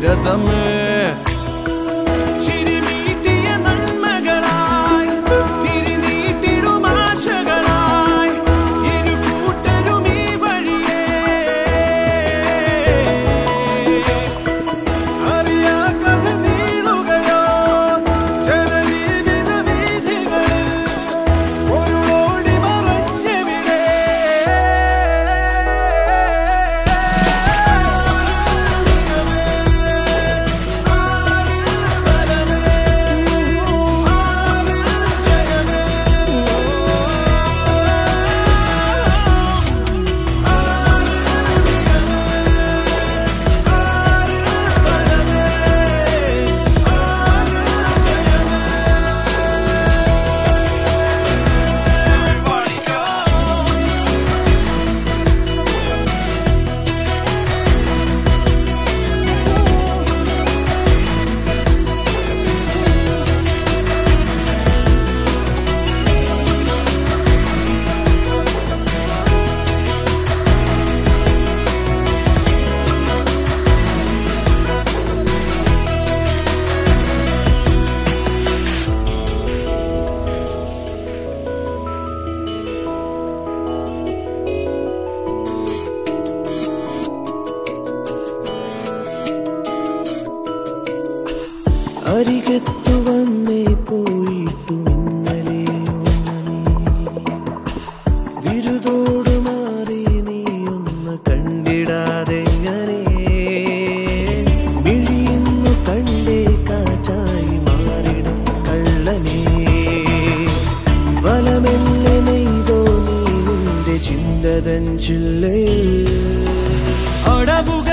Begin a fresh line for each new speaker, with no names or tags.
വിരസമേ ചിരിമീട്ടിയ നന്മകളായി തിരിനീട്ടിടും ആശകളായി ഇരു കൂട്ടരും ഈ വഴിയേ അറിയാക്കഥ നീളുകയോ ജനജീവിത വീഥികളിൽ ഒരു ഓടി മറഞ്ഞവിടെ അരികത്തു വന്നേ പോയിട്ടു ഇന്നലെയോ വിരുതോട് മാറി നീ ഒന്ന് കണ്ടിടാതെങ്ങനെ മിഴിയുന്നു കണ്ടേ കാറ്റായി മാറിടും കള്ളനേ വലമെല്ലെ നെയ്തോ നീ നിന്റെ ചിന്തതൻ ചില്ലയിൽ അടവുക